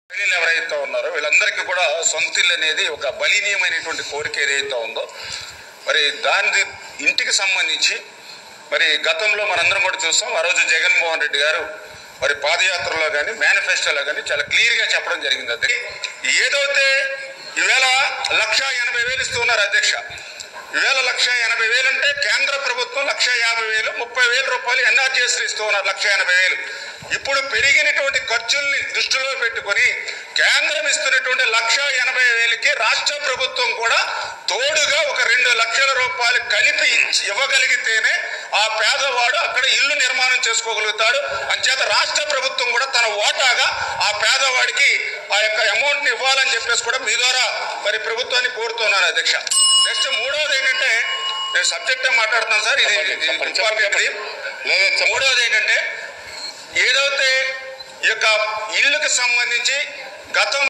మహిళలు ఎవరైతే ఉన్నారో వీళ్ళందరికీ కూడా సొంత ఇల్లు అనేది ఒక బలీనీయమైనటువంటి కోరిక ఏదైతే ఉందో మరి దాని ఇంటికి సంబంధించి మరి గతంలో మనందరం కూడా చూస్తాం ఆ రోజు జగన్మోహన్ రెడ్డి గారు మరి పాదయాత్రలో కానీ మేనిఫెస్టోలో కానీ చాలా క్లియర్గా చెప్పడం జరిగింది అది ఏదైతే ఈవేళ లక్ష ఎనభై వేలు ఇస్తున్నారు అధ్యక్ష ఈవేళ లక్ష ఎనభై వేలు అంటే కేంద్ర ప్రభుత్వం లక్ష యాభై వేలు ముప్పై వేల రూపాయలు ఎన్ఆర్జీఎస్లు ఇస్తూ ఉన్నారు లక్ష ఎనభై వేలు ఇప్పుడు పెరిగినటువంటి ఖర్చుల్ని దృష్టిలో పెట్టుకొని కేంద్రం ఇస్తున్నటువంటి లక్ష ఎనభై వేలకి రాష్ట్ర ప్రభుత్వం కూడా తోడుగా ఒక రెండు లక్షల రూపాయలు కలిపి ఇచ్చి- ఇవ్వగలిగితేనే ఆ పేదవాడు అక్కడ ఇల్లు నిర్మాణం చేసుకోగలుగుతాడు అంచేత రాష్ట్ర ప్రభుత్వం కూడా తన ఓటాగా ఆ పేదవాడికి ఆ యొక్క అమౌంట్ ని ఇవ్వాలని చెప్పేసి కూడా మీ ద్వారా మరి ప్రభుత్వాన్ని కోరుతున్నాను అధ్యక్ష నెక్స్ట్ మూడవది ఏంటంటే నేను సబ్జెక్టే మాట్లాడుతున్నాను సార్ ఇది ఇది important ఇది. మూడవది ఏంటంటే ఏదైతే ఈ యొక్క ఇల్లుకి సంబంధించి గతం